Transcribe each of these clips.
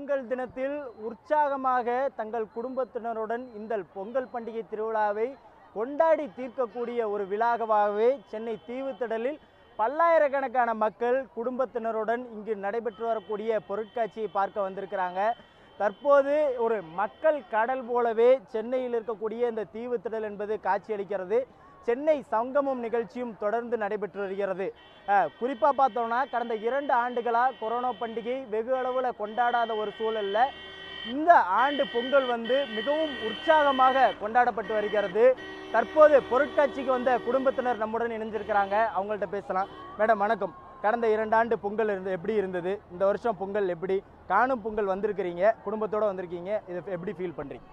பொங்கல் தினத்தில் உற்சாகமாக தங்கள் குடும்பத்தினருடன் இந்த பொங்கல் பண்டிகை திருவிழாவை கொண்டாடி தீர்க்கக்கூடிய ஒரு விழாவாகவே சென்னை தீவுத்திடலில் பல்லாயிரக்கணக்கான மக்கள் குடும்பத்தினருடன் இங்கு நடைபெற்று வரக்கூடிய பொருட்காட்சியை பார்க்க வந்திருக்கிறாங்க தற்போது ஒரு மக்கள் கடல் போலவே சென்னையில் இருக்கக்கூடிய இந்த தீவுத்திடல் என்பது காட்சியளிக்கிறது சென்னை சங்கமம் நிகழ்ச்சியும் தொடர்ந்து நடைபெற்று வருகிறது குறிப்பாக பார்த்தோம்னா கடந்த இரண்டு ஆண்டுகளாக கொரோனா பண்டிகை வெகு அளவில் கொண்டாடாத ஒரு சூழல்ல இந்த ஆண்டு பொங்கல் வந்து மிகவும் உற்சாகமாக கொண்டாடப்பட்டு வருகிறது தற்போது பொருட்காட்சிக்கு வந்த குடும்பத்தினர் நம்முடன் இணைஞ்சிருக்கிறாங்க அவங்கள்ட்ட பேசலாம் மேடம் வணக்கம் கடந்த இரண்டு ஆண்டு பொங்கல் இருந்து எப்படி இருந்தது இந்த வருஷம் பொங்கல் எப்படி காணும் பொங்கல் வந்திருக்கிறீங்க குடும்பத்தோட வந்திருக்கீங்க இதை எப்படி ஃபீல் பண்றீங்க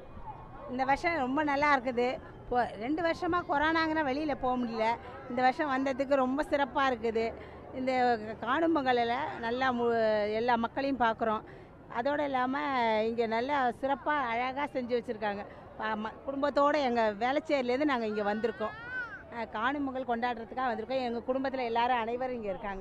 இந்த வருஷம் ரொம்ப நல்லா இருக்குது இப்போ ரெண்டு வருஷமாக கொரோனாங்கிற வெளியில் போக முடியல இந்த வருஷம் வந்ததுக்கு ரொம்ப சிறப்பாக இருக்குது இந்த காணும் பொங்கலில் நல்லா மு எல்லா மக்களையும் பார்க்குறோம் அதோடு இல்லாமல் இங்கே நல்லா சிறப்பாக அழகாக செஞ்சு வச்சுருக்காங்க குடும்பத்தோடு எங்கள் வேளச்சேரிலேருந்து நாங்கள் இங்கே வந்திருக்கோம் அஹ், காணும் பொங்கல் கொண்டாடுறதுக்காக வந்திருக்கோம் எங்கள் குடும்பத்தில் எல்லாரும் அனைவரும் இங்கே இருக்காங்க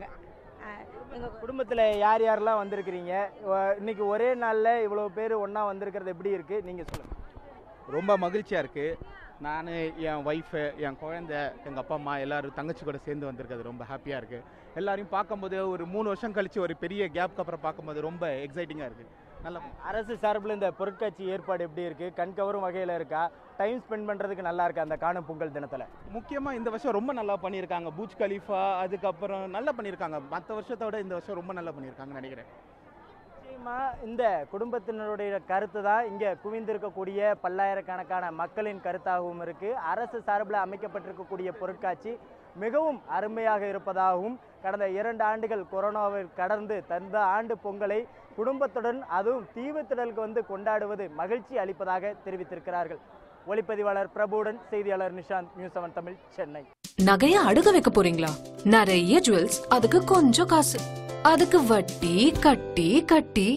எங்கள் குடும்பத்தில் யார் யாரெல்லாம் வந்திருக்கிறீங்க அஹ் இன்னைக்கு ஒரே நாளில் இவ்வளோ பேர் ஒன்றா வந்திருக்கிறது எப்படி இருக்கு நீங்கள் சொல்லுங்கள் ரொம்ப மகிழ்ச்சியாக இருக்குது நான் என் ஒய்ஃபு என் குழந்தை எங்கள் அப்பா அம்மா எல்லாரும் தங்கச்சி கூட சேர்ந்து வந்திருக்கிறது ரொம்ப ஹாப்பியாக இருக்குது எல்லாரையும் பார்க்கும்போது ஒரு மூணு வருஷம் கழித்து ஒரு பெரிய கேப்க்கு அப்புறம் பார்க்கும்போது ரொம்ப எக்ஸைட்டிங்காக இருக்குது நல்ல அரசு சார்பில் இந்த பொருட்காட்சி ஏற்பாடு எப்படி இருக்கு கண் கவரும் வகையில் இருக்கா டைம் ஸ்பெண்ட் பண்ணுறதுக்கு நல்லா இருக்கா அந்த காணும் பொங்கல் தினத்தில் முக்கியமாக இந்த வருஷம் ரொம்ப நல்லா பண்ணியிருக்காங்க பூஜ் கலீஃபா அதுக்கப்புறம் நல்லா பண்ணியிருக்காங்க மற்ற வருஷத்தை விட இந்த வருஷம் ரொம்ப நல்லா பண்ணியிருக்காங்கன்னு நினைக்கிறேன் நிச்சயமா இந்த குடும்பத்தினருடைய கருத்து தான் இங்கே குவிந்திருக்கக்கூடிய பல்லாயிரக்கணக்கான மக்களின் கருத்தாகவும் இருக்கு அரசு சார்பில் அமைக்கப்பட்டிருக்கக்கூடிய பொருட்காட்சி மிகவும் அருமையாக இருப்பதாகவும் கடந்த இரண்டு ஆண்டுகள் கொரோனாவை கடந்து தந்த ஆண்டு பொங்கலை குடும்பத்துடன் அதுவும் தீவுத்திடலுக்கு வந்து கொண்டாடுவது மகிழ்ச்சி அளிப்பதாக தெரிவித்திருக்கிறார்கள் ஒளிப்பதிவாளர் பிரபுவுடன் செய்தியாளர் நிஷாந்த் நியூஸ் செவன் தமிழ் சென்னை நகைய அடுக வைக்க போறீங்களா நிறைய ஜுவல்ஸ் அதுக்கு கொஞ்சம் காசு அதுக்கு வட்டி கட்டி கட்டி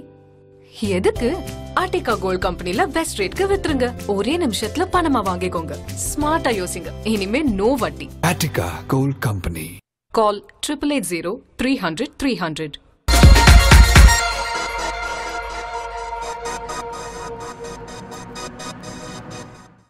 எதுக்கு ஆர்டிகா கோல்ட் கம்பெனில பெஸ்ட் ரேட்க்கு வித்துருங்க ஒரே நிமிஷத்துல பணமா வாங்கிக்கோங்க ஸ்மார்ட்டா யோசிங்க இனிமே நோ வட்டி Attica Gold Company. Call triple eight zero three hundred three hundred